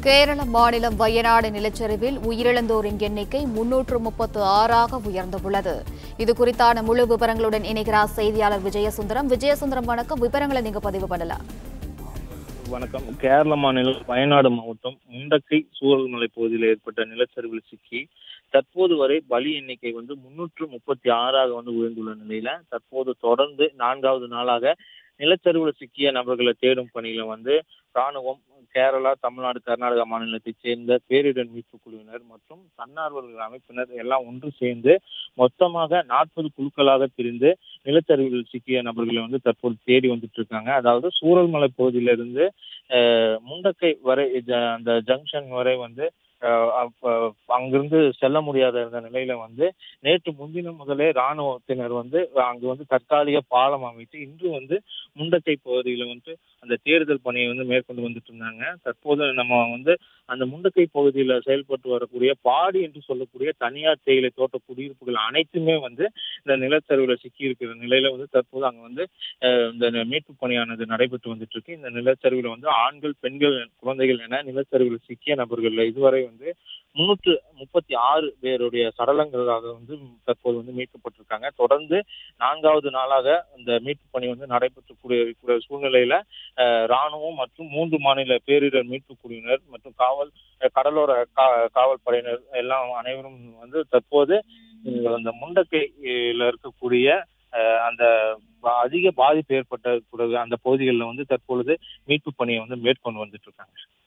கேரள மாநிலம் வயநாடு நிலச்சரிவில் உயிரிழந்தோரின் எண்ணிக்கை முன்னூற்று முப்பத்து ஆறாக உயர்ந்துள்ளது இது குறித்தான முழு விவரங்களுடன் இணைகிறார் செய்தியாளர் விஜயசுந்தரம் விஜயசுந்தரம் வணக்கம் விவரங்களை நீங்க பதிவு பண்ணலாம் வணக்கம் கேரள மாநிலம் வயநாடு மாவட்டம் முண்டக்கை சூழல்மலை பகுதியில் ஏற்பட்ட நிலச்சரிவில் சிக்கி தற்போது வரை பலி எண்ணிக்கை வந்து முன்னூற்று முப்பத்தி ஆறாக வந்து உயர்ந்துள்ள நிலையில தற்போது தொடர்ந்து நான்காவது நாளாக நிலச்சரிவில் சிக்கிய நபர்களை தேடும் பணியில வந்து ராணுவம் கேரளா தமிழ்நாடு கர்நாடகா மாநிலத்தைச் சேர்ந்த பேரிடர் மீட்பு குழுவினர் மற்றும் தன்னார்வலர்கள் அமைப்பினர் எல்லாம் ஒன்று சேர்ந்து மொத்தமாக நாற்பது குழுக்களாக பிரிந்து நிலச்சரிவில் சிக்கிய நபர்களை வந்து தற்போது தேடி வந்துட்டு இருக்காங்க அதாவது சூரல்மலை பகுதியிலிருந்து அஹ், முண்டக்கை வரை ஜ- அந்த ஜங்ஷன் வரை வந்து அஹ், அப்ப அங்கிருந்து செல்ல முடியாத இருந்த நிலையில வந்து நேற்று முன்தினம் முதலே ராணுவத்தினர் வந்து அங்கு வந்து தற்காலிக பாலம் அமைத்து இன்று வந்து முண்டக்கை பகுதியில வந்து அந்த தேடுதல் பணியை வந்து மேற்கொண்டு வந்துட்டு இருந்தாங்க தற்போது நம்ம வந்து அந்த முண்டக்கை பகுதியில செயல்பட்டு வரக்கூடிய பாடி என்று சொல்லக்கூடிய தனியார் தேயிலை தோட்ட குடியிருப்புகள் அனைத்துமே வந்து இந்த நிலச்சரிவுல சிக்கி இருக்கிற நிலையில வந்து தற்போது அங்க வந்து அஹ், இந்த மீட்பு பணியானது நடைபெற்று வந்துட்டு இருக்கு இந்த நிலச்சரிவுல வந்து ஆண்கள் பெண்கள் குழந்தைகள் என நிலச்சரிவுல சிக்கிய நபர்கள் இதுவரை வந்து முன்னூற்று முப்பத்தி ஆறு பேருடைய சடலங்களாக வந்து தற்போது வந்து மீட்கப்பட்டிருக்காங்க தொடர்ந்து நான்காவது நாளாக இந்த மீட்பு பணி வந்து நடைபெற்று கூடிய இருக்கிற சூழ்நிலையில அஹ், ராணுவம் மற்றும் மூன்று மாநில பேரிடர் மீட்பு குழுவினர் மற்றும் காவல் அஹ், கடலோர கா- காவல் படையினர் எல்லாம் அனைவரும் வந்து தற்போது இந்த அந்த முண்டக்கையில இருக்கக்கூடிய அஹ், அந்த ப- அதிக பாதிப்பு ஏற்பட்ட கூடிய அந்த பகுதிகளில் வந்து தற்பொழுது மீட்பு பணியை வந்து மேற்கொண்டு வந்துட்டு இருக்காங்க